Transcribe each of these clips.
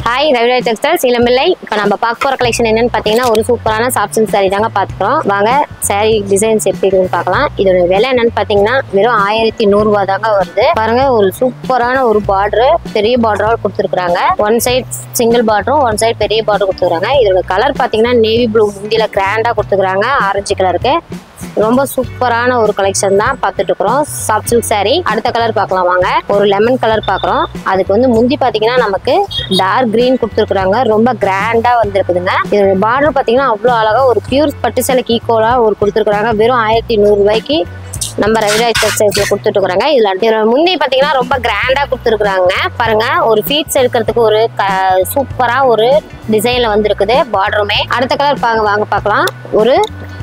hi ரவிராய் textiles இளம்பிள்ளை இப்போ நம்ம பார்க்க போகிற கலெக்ஷன் என்னன்னு பார்த்தீங்கன்னா ஒரு சூப்பரான சாப்ஷன் saree தாங்க பார்த்துக்கிறோம் வாங்க saree டிசைன்ஸ் எப்படி இருக்குன்னு பார்க்கலாம் இதோட விலை என்னன்னு பார்த்தீங்கன்னா வெறும் ஆயிரத்தி நூறுரூவா தாங்க வருது பாருங்க ஒரு சூப்பரான ஒரு பார்டர் பெரிய பார்டராக கொடுத்துருக்குறாங்க ஒன் சைட் சிங்கிள் பார்டரும் ஒன் சைடு பெரிய பார்டர் கொடுத்துருக்காங்க இதோட கலர் பார்த்தீங்கன்னா நேவி ப்ளூ முந்தியில் கிராண்டாக கொடுத்துருக்காங்க ஆரஞ்சு கலருக்கு ரொம்ப சூப்பரான ஒரு கலெக்ஷன் தான் பார்த்துட்டு இருக்கிறோம் சாஃப்ட் சில்க் saree அடுத்த கலர் பார்க்கலாம் வாங்க ஒரு லெமன் கலர் பார்க்குறோம் அதுக்கு வந்து முந்தி பார்த்தீங்கன்னா நமக்கு டார்க் green கொடுத்துருக்குறாங்க ரொம்ப கிராண்டாக வந்திருக்குதுங்க இதோட பார்டர் பார்த்தீங்கன்னா அவ்வளோ அழகாக ஒரு பியூர் பட்டு சேலைக்கு ஈக்குவலாக ஒரு கொடுத்துருக்குறாங்க வெறும் ஆயிரத்தி நூறுரூவாய்க்கு நம்ம ரவிராஜ் டெக்ஸ்டைல்ஸில் கொடுத்துட்டு இருக்கிறாங்க இதில் இதோட முந்தி பார்த்தீங்கன்னா ரொம்ப கிராண்டாக கொடுத்துருக்குறாங்க பாருங்க ஒரு ஃபீட்ஸ் எடுக்கிறதுக்கு ஒரு க சூப்பராக ஒரு டிசைனில் வந்திருக்குது பார்டருமே அடுத்த கலர் பாங்க வாங்க பார்க்கலாம் ஒரு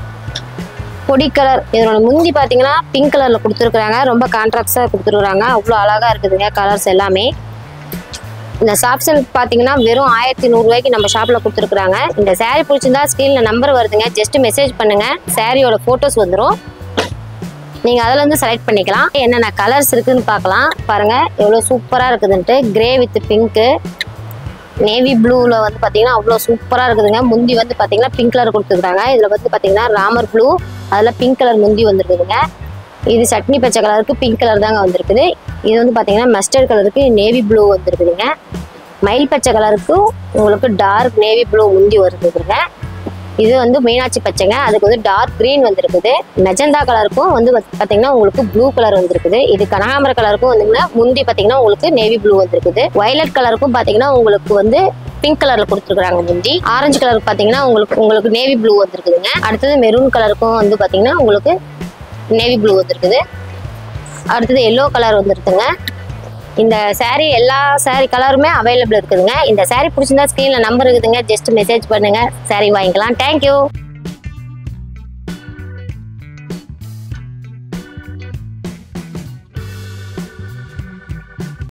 பொடி கலர் இதோட முந்தி பார்த்தீங்கன்னா பிங்க் கலரில் கொடுத்துருக்குறாங்க ரொம்ப கான்ட்ராக்டாக கொடுத்துருக்குறாங்க அவ்வளோ அழகாக இருக்குதுங்க கலர்ஸ் எல்லாமே இந்த சாப்ஷன் பார்த்தீங்கன்னா வெறும் ஆயிரத்தி நூறுரூவாய்க்கு நம்ம ஷாப்பில் கொடுத்துருக்குறாங்க இந்த saree பிடிச்சிருந்தா ஸ்க்ரீனில் நம்பர் வருதுங்க ஜஸ்ட் மெசேஜ் பண்ணுங்கள் சாரியோட ஃபோட்டோஸ் வந்துடும் நீங்கள் அதில் இருந்து செலக்ட் பண்ணிக்கலாம் என்னென்ன கலர்ஸ் இருக்குதுன்னு பார்க்கலாம் பாருங்கள் எவ்வளோ சூப்பராக இருக்குதுன்ட்டு கிரே வித் பிங்க்கு நேவி ப்ளூவில் வந்து பார்த்தீங்கன்னா அவ்வளோ சூப்பராக இருக்குதுங்க முந்தி வந்து பார்த்தீங்கன்னா பிங்க் கலர் கொடுத்துருக்காங்க இதில் வந்து பார்த்தீங்கன்னா ராமர் ப்ளூ அதில் பிங்க் கலர் முந்தி வந்திருக்குதுங்க இது சட்னி பச்சை கலருக்கு பிங்க் கலர் தாங்க வந்திருக்குது இது வந்து பார்த்தீங்கன்னா மஸ்டர்ட் கலருக்கு நேவி ப்ளூ வந்திருக்குதுங்க மயில் பச்சை கலருக்கு உங்களுக்கு டார்க் நேவி ப்ளூ முந்தி வருதுங்க இது வந்து மீனாட்சி பச்சைங்க அதுக்கு வந்து டார்க் க்ரீன் வந்திருக்குது மெஜந்தா கலருக்கும் வந்து வந்து பார்த்தீங்கன்னா உங்களுக்கு ப்ளூ கலர் வந்திருக்குது இது கனகாம்பர கலருக்கும் வந்துங்கன்னா முந்தி பார்த்தீங்கன்னா உங்களுக்கு நேவி ப்ளூ வந்திருக்குது வயலட் கலருக்கும் பார்த்தீங்கன்னா உங்களுக்கு வந்து பிங்க் கலர்ல கொடுத்துருக்காங்க முந்தி ஆரஞ்சு கலருக்கு பார்த்தீங்கன்னா உங்களுக்கு உங்களுக்கு நேவி ப்ளூ வந்திருக்குதுங்க அடுத்தது மெரூன் கலருக்கும் வந்து பார்த்தீங்கன்னா உங்களுக்கு நேவி ப்ளூ வந்திருக்குது அடுத்தது எல்லோ கலர் வந்துருக்குங்க இந்த saree எல்லா saree கலருமே அவைலபிள் இருக்குதுங்க இந்த saree பிடிச்சிருந்தா ஸ்க்ரீனில் நம்பர் இருக்குதுங்க ஜஸ்ட் மெசேஜ் பண்ணுங்க saree வாங்கிக்கலாம் தேங்க்யூ